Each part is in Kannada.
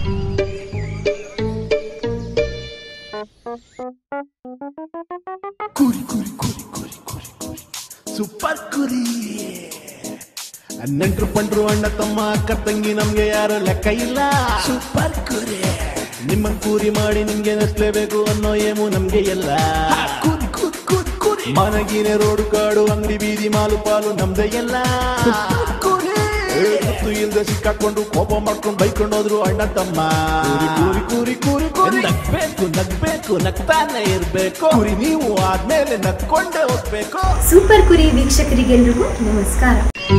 ಕುರಿ ಕುರಿ ಕುರಿ ಕುರಿ ಕುರಿ ಕುರಿ ಸೂಪರ್ ಕುರಿ ನೆಂಟ್ರು ಪಂಡ್ರು ಅಣ್ಣ ತಮ್ಮ ಅಕ್ಕ ತಂಗಿ ನಮ್ಗೆ ಯಾರು ಲೆಕ್ಕ ಇಲ್ಲ ಸೂಪರ್ ಕುರಿ ನಿಮ್ಮನ್ ಕೂರಿ ಮಾಡಿ ನಿಮ್ಗೆ ನಸ್ಲೇಬೇಕು ಅನ್ನೋ ಏಮು ನಮ್ಗೆ ಎಲ್ಲ ಕುರಿ ಕುರಿ ಕುರಿ ಕುರಿ ಮನಗಿನ ರೋಡು ಕಾಡು ಅಂಗಡಿ ಬೀದಿ ಮಾಲು ಪಾಲು ನಮ್ದೇ ಎಲ್ಲ ಗೊತ್ತು ಇಲ್ದೆ ಸಿಕ್ಕಾಕೊಂಡು ಕೋಪ ಮಾಡ್ಕೊಂಡು ಬೈಕೊಂಡು ಹೋದ್ರು ಅಣ್ಣ ತಮ್ಮ ಕೂರಿ ಕೂರಿ ಕೂರಿ ಕೂರಿ ಕೂರಿ ನಗ್ಬೇಕು ನಗ್ಬೇಕು ನಗ್ತಾನೆ ಇರ್ಬೇಕು ಕುರಿ ನೀವು ಆದ್ಮೇಲೆ ನಗ್ಕೊಂಡೇ ಹೋಗ್ಬೇಕು ಸೂಪರ್ ಕುರಿ ವೀಕ್ಷಕರಿಗೆಲ್ರಿಗೂ ನಮಸ್ಕಾರ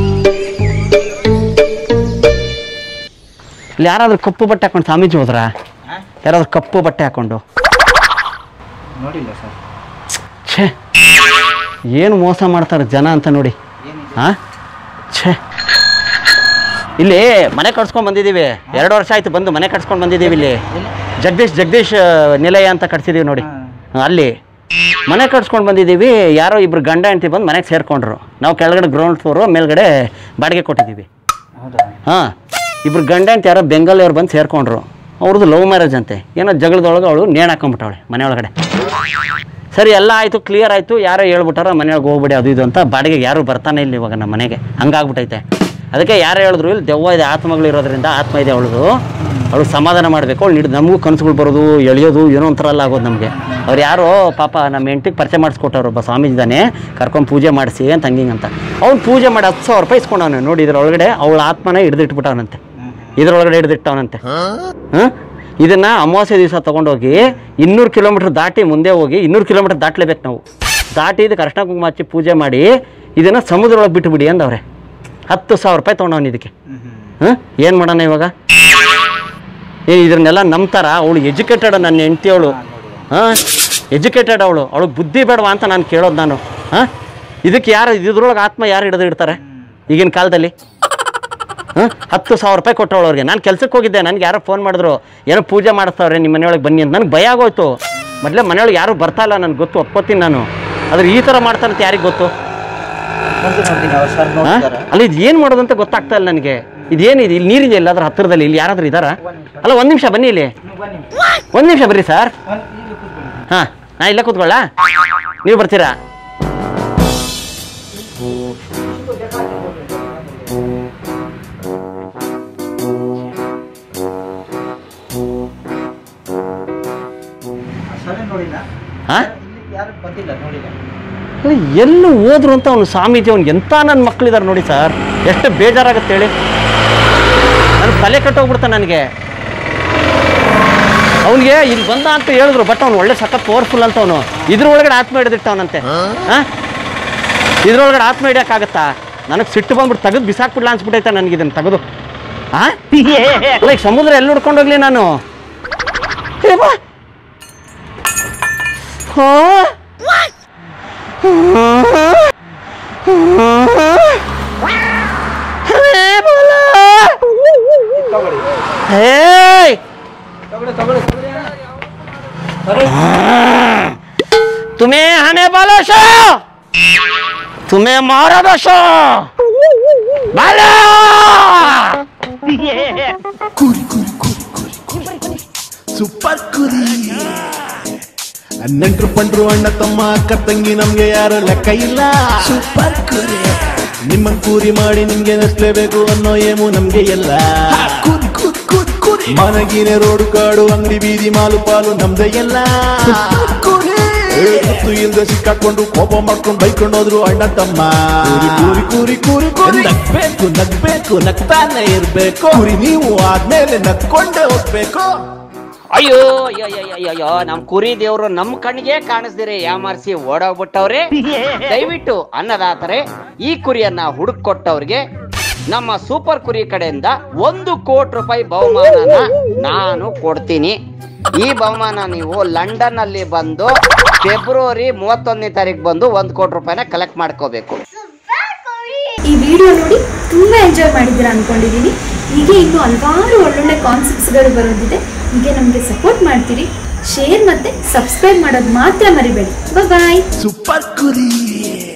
ಇಲ್ಲಿ ಯಾರಾದ್ರೂ ಕಪ್ಪು ಬಟ್ಟೆ ಹಾಕೊಂಡು ಸ್ವಾಮೀಜಿ ಹೋದ್ರಾ ಯಾರಾದ್ರೂ ಕಪ್ಪು ಬಟ್ಟೆ ಹಾಕೊಂಡು ನೋಡಿಲ್ಲ ಸರ್ ಛೇ ಏನು ಮೋಸ ಮಾಡ್ತಾರೆ ಜನ ಅಂತ ನೋಡಿ ಹಾ ಛೇ ಇಲ್ಲಿ ಮನೆ ಕಟ್ಸ್ಕೊಂಡ್ ಬಂದಿದ್ದೀವಿ ಎರಡು ವರ್ಷ ಆಯ್ತು ಬಂದು ಮನೆ ಕಟ್ಸ್ಕೊಂಡು ಬಂದಿದ್ದೀವಿ ಇಲ್ಲಿ ಜಗದೀಶ್ ಜಗದೀಶ್ ಆ, ನಿಲಯ ಅಂತ ಕಟ್ಸಿದೀವಿ ನೋಡಿ ಹಾ, ಅಲ್ಲಿ ಮನೆ ಕಟ್ಸ್ಕೊಂಡು ಬಂದಿದ್ದೀವಿ ಯಾರೋ ಇಬ್ರು ಗಂಡ ಹೆಂಡತಿ ಬಂದು ಮನೆಗೆ ಸೇರ್ಕೊಂಡ್ರು ನಾವು ಕೆಳಗಡೆ ಗ್ರೌಂಡ್ ಫ್ಲೋರು ಮೇಲ್ಗಡೆ ಬಾಡಿಗೆ ಕೊಟ್ಟಿದ್ದೀವಿ ಹೌದಾ ಹಾಂ ಇಬ್ರು ಗಂಡ ಅಂತ ಯಾರೋ ಬೆಂಗಾಲಿಯವ್ರು ಬಂದು ಸೇರ್ಕೊಂಡ್ರು ಅವ್ರದ್ದು ಲವ್ ಮ್ಯಾರೇಜ್ ಅಂತೆ ಏನೋ ಜಗಳದೊಳಗೆ ಅವಳು ನೇಣು ಹಾಕೊಂಡ್ಬಿಟ್ಟವಳೆ ಮನೆಯೊಳಗಡೆ ಸರಿ ಎಲ್ಲ ಆಯಿತು ಕ್ಲಿಯರ್ ಆಯಿತು ಯಾರೋ ಹೇಳ್ಬಿಟ್ಟಾರ ಮನೆಯೊಳಗೆ ಹೋಗ್ಬಿಡಿ ಅದು ಇದು ಅಂತ ಬಾಡಿಗೆಗೆ ಯಾರು ಬರ್ತಾನೆ ಇಲ್ಲ ಇವಾಗ ನಮ್ಮ ಮನೆಗೆ ಹಂಗಾಗ್ಬಿಟ್ಟೈತೆ ಅದಕ್ಕೆ ಯಾರು ಹೇಳಿದ್ರು ಇಲ್ಲಿ ದೆವ್ವ ಇದೆ ಆತ್ಮಗಳು ಇರೋದ್ರಿಂದ ಆತ್ಮ ಇದೆ ಅವಳದು ಅವಳು ಸಮಾಧಾನ ಮಾಡಬೇಕು ಅವಳು ನೀಡಿ ನಮಗೂ ಕನಸುಗಳು ಬರೋದು ಎಳೆಯೋದು ಏನೋ ಒಂಥರ ಎಲ್ಲ ಆಗೋದು ನಮಗೆ ಅವ್ರು ಯಾರೋ ಪಾಪ ನಮ್ಮ ಹೆಂಡತಿಗೆ ಪರಿಚಯ ಮಾಡಿಸ್ಕೊಟ್ಟವ್ರು ಒಬ್ಬ ಸ್ವಾಮೀಜಿ ಇದ್ದಾನೆ ಕರ್ಕೊಂಡು ಪೂಜೆ ಮಾಡಿಸಿ ಅಂತ ಹಂಗಿಂಗ್ ಅಂತ ಅವ್ನು ಪೂಜೆ ಮಾಡಿ ಹತ್ತು ಸಾವಿರ ರೂಪಾಯಿ ಇಸ್ಕೊಂಡವನು ನೋಡಿ ಇದ್ರೊಳಗಡೆ ಅವಳ ಆತ್ಮನೇ ಹಿಡಿದಿಟ್ಬಿಟ್ಟವನಂತೆ ಇದ್ರೊಳಗಡೆ ಹಿಡಿದಿಟ್ಟವನಂತೆ ಹಾಂ ಇದನ್ನ ಅಮಾವಾಸ್ಯೆ ದಿವಸ ತಗೊಂಡೋಗಿ ಇನ್ನೂರು ಕಿಲೋಮೀಟ್ರ್ ದಾಟಿ ಮುಂದೆ ಹೋಗಿ ಇನ್ನೂರು ಕಿಲೋಮೀಟ್ರ್ ದಾಟಲೇಬೇಕು ನಾವು ದಾಟಿ ಇದಕ್ಕೆ ಅರ್ಶನ ಕುಂಕುಮ ಹಚ್ಚಿ ಪೂಜೆ ಮಾಡಿ ಇದನ್ನು ಸಮುದ್ರೊಳಗೆ ಬಿಟ್ಟುಬಿಡಿ ಅಂದವ್ರೆ ಹತ್ತು ಸಾವಿರ ರೂಪಾಯಿ ತೊಗೊಂಡವನು ಇದಕ್ಕೆ ಹಾಂ ಏನು ಮಾಡೋಣ ಇವಾಗ ಏ ಇದನ್ನೆಲ್ಲ ನಂಬ್ತಾರ ಅವಳು ಎಜುಕೇಟೆಡ್ ನನ್ನ ಹೆಂಡತಿ ಅವಳು ಹಾಂ ಎಜುಕೇಟೆಡ್ ಅವಳು ಅವಳು ಬುದ್ಧಿ ಬೇಡವಾ ಅಂತ ನಾನು ಕೇಳೋದು ನಾನು ಹಾಂ ಇದಕ್ಕೆ ಯಾರು ಇದ್ರೊಳಗೆ ಆತ್ಮ ಯಾರು ಹಿಡಿದು ಇಡ್ತಾರೆ ಈಗಿನ ಕಾಲದಲ್ಲಿ ಹಾಂ ಹತ್ತು ಸಾವಿರ ರೂಪಾಯಿ ಕೊಟ್ಟವಳು ಅವ್ರಿಗೆ ನಾನು ಕೆಲ್ಸಕ್ಕೆ ಹೋಗಿದ್ದೆ ನನಗೆ ಯಾರೋ ಫೋನ್ ಮಾಡಿದ್ರು ಏನೋ ಪೂಜೆ ಮಾಡಿಸ್ತಾವ್ರೆ ನಿಮ್ಮ ಮನೆಯೊಳಗೆ ಬನ್ನಿ ಅಂತ ನನಗೆ ಭಯ ಆಗೋಯ್ತು ಮೊದಲೇ ಮನೆಯೊಳಗೆ ಯಾರೂ ಬರ್ತಾ ಇಲ್ಲ ನನಗೆ ಗೊತ್ತು ಒಪ್ಕೋತೀನಿ ನಾನು ಆದ್ರೆ ಈ ಥರ ಮಾಡ್ತಾರೆ ಅಂತ ಯಾರಿಗೆ ಗೊತ್ತು ಬಂದು ನೋಡ್ತೀನಿ ಅವ್ರು ಸರ್ ಹಾ? ನೋಡ್ತಾರ ಅಲ್ಲ ಇದು ಏನು ಮಾಡೋದು ಅಂತ ಗೊತ್ತಾಗ್ತಾ ಇಲ್ಲ ನನಗೆ ಇದೇನಿದೆ ಇಲ್ಲಿ ನೀರಿದೆ ಎಲ್ಲಾದ್ರೂ ಹತ್ತಿರದಲ್ಲಿ ಇಲ್ಲಿ ಯಾರಾದ್ರೂ ಇದ್ದಾರಾ ಅಲ್ಲ ಒಂದು ನಿಮಿಷ ಬನ್ನಿ ಇಲ್ಲಿ ಬನ್ನಿ ಒಂದು ನಿಮಿಷ ಬರ್ರಿ ಸರ್ ಒಂದು ಇಲ್ಲಿ ಕೂತ್ಕೊಳ್ಳಿ ಹಾಂ ನಾ ಇಲ್ಲೇ ಕೂತ್ಕೊಳ್ಳ ನೀವು ಬರ್ತೀರಾ ಸರ್ ನೋಡಿಲ್ಲ ಹಾಂ ಇಲ್ಲಿ ಯಾರು ಬಂದಿಲ್ಲ ನೋಡಿಲ್ಲ ಅಲ್ಲ ಎಲ್ಲೂ ಹೋದ್ರು ಅಂತ ಅವ್ನು ಸ್ವಾಮೀಜಿ ಅವ್ನು ಎಂಥ ನನ್ನ ಮಕ್ಕಳಿದ್ದಾರೆ ನೋಡಿ ಸರ್ ಎಷ್ಟು ಬೇಜಾರಾಗುತ್ತೆ ಹೇಳಿ ನನ್ನ ತಲೆ ಕೆಟ್ಟೋಗ್ಬಿಡ್ತಾನೆ ನನಗೆ ಅವನಿಗೆ ಇಲ್ಲಿ ಬಂದ ಅಂತ ಹೇಳಿದ್ರು ಬಟ್ ಅವ್ನು ಒಳ್ಳೆ ಸಖತ್ ಪವರ್ಫುಲ್ ಅಂತ ಅವನು ಇದ್ರ ಒಳಗಡೆ ಆತ್ಮ ಹಿಡಿದಿಟ್ಟವನಂತೆ ಹಾಂ ಇದ್ರೊಳಗಡೆ ಆತ್ಮ ಹಿಡಿಯೋಕ್ಕಾಗತ್ತಾ ನನಗೆ ಸಿಟ್ಟು ಬಂದ್ಬಿಟ್ಟು ತೆಗೆದು ಬಿಸಾಕ್ಬಿಡ್ಲ ಅನ್ಸ್ಬಿಟ್ಟೈತೆ ನನಗೆ ಇದನ್ನು ತೆಗೆದು ಹಾಂ ಅಲ್ಲ ಈಗ ಸಮುದ್ರ ಎಲ್ಲಿ ಹುಡ್ಕೊಂಡು ಹೋಗ್ಲಿ ನಾನು ಏ ಬಾ. ಹಾ ಹೇ ಬೋಲೋ ಹೇ ತಗೊಳ್ಳಿ ತಗೊಳ್ಳಿ ತಗೊಳ್ಳಿ तुम्हें हमें बोलो शो तुम्हें मारो दो शो बोलो ಕುರಿ ಕುರಿ ಕುರಿ ಕುರಿ ಕುರಿ ಸೂಪರ್ ಕುರಿ ನೆಂಟ್ರು ಪಂಡ್ರು ಅಣ್ಣ ತಮ್ಮ ಅಕ್ಕ ತಂಗಿ ನಮ್ಗೆ ಯಾರು ಲೆಕ್ಕ ಇಲ್ಲ ಸೂಪರ್ ಕುರಿ ನಿಮ್ಮನ್ ಕೂರಿ ಮಾಡಿ ನಿಮ್ಗೆ ನಸ್ಲೇಬೇಕು ಅನ್ನೋ ಏಮು ನಮ್ಗೆ ಎಲ್ಲ ಕುರಿ ಕುರಿ ಕುರಿ ಕುರಿ ಮನಗಿನ ರೋಡು ಕಾಡು ಅಂಗಡಿ ಬೀದಿ ಮಾಲು ಪಾಲು ನಮ್ದೇ ಎಲ್ಲ ಗೊತ್ತು ಇಲ್ದೆ ಸಿಕ್ಕಾಕೊಂಡು ಕೋಪ ಮಾಡ್ಕೊಂಡು ಬೈಕೊಂಡು ಹೋದ್ರು ಅಣ್ಣ ತಮ್ಮ ಕೂರಿ ಕೂರಿ ಕೂರಿ ಕೂರಿ ಕೂರಿ ನಗ್ಬೇಕು ನಗ್ಬೇಕು ನಗ್ತಾನೆ ಇರ್ಬೇಕು ಕುರಿ ನೀವು ಆದ್ಮೇಲೆ ನಗ್ಕೊಂಡೇ ಹೋಗ್ಬೇಕು ಅಯ್ಯೋ ಅಯ್ಯೋ ಅಯ್ಯೋ ಅಯ್ಯೋ, ಅಯ್ಯೋ ನಮ್ ಕುರಿ ದೇವ್ರು ನಮ್ ಕಣ್ಣಿಗೆ ಕಾಣಿಸ್ದಿರೆ ಯಾಮಾರಿಸಿ ಓಡೋಗ್ಬಿಟ್ಟವ್ರೆ ದಯವಿಟ್ಟು ಅನ್ನದಾತರೆ ಈ ಕುರಿಯನ್ನ ಹುಡುಕ್ ಕೊಟ್ಟವ್ರಿಗೆ ನಮ್ಮ ಸೂಪರ್ ಕುರಿ ಕಡೆಯಿಂದ ಒಂದು ಕೋಟಿ ರೂಪಾಯಿ ಬಹುಮಾನನ ನಾನು ಕೊಡ್ತೀನಿ ಈ ಬಹುಮಾನ ನೀವು ಲಂಡನ್ ಅಲ್ಲಿ ಬಂದು ಫೆಬ್ರವರಿ ಮೂವತ್ತೊಂದನೇ ತಾರೀಕು ಬಂದು ಒಂದು ಕೋಟಿ ರೂಪಾಯಿನ ಕಲೆಕ್ಟ್ ಮಾಡ್ಕೋಬೇಕು ಈ ವಿಡಿಯೋ ನೋಡಿ ತುಂಬಾ ಎಂಜಾಯ್ ಮಾಡಿದ್ದೀರಾ ಅನ್ಕೊಂಡಿದ್ದೀನಿ ಹೀಗೆ ಇನ್ನು ಹಲವಾರು ಒಳ್ಳೊಳ್ಳೆ ಕಾನ್ಸೆಪ್ಟ್ಸ್ಗಳು ಬರೋದಿದೆ ಹೀಗೆ ನಮಗೆ ಸಪೋರ್ಟ್ ಮಾಡ್ತೀರಿ ಶೇರ್ ಮತ್ತೆ ಸಬ್ಸ್ಕ್ರೈಬ್ ಮಾಡೋದು ಮಾತ್ರ ಮರಿಬೇಡಿ ಬಾಯ್ ಸೂಪರ್ ಕುರಿ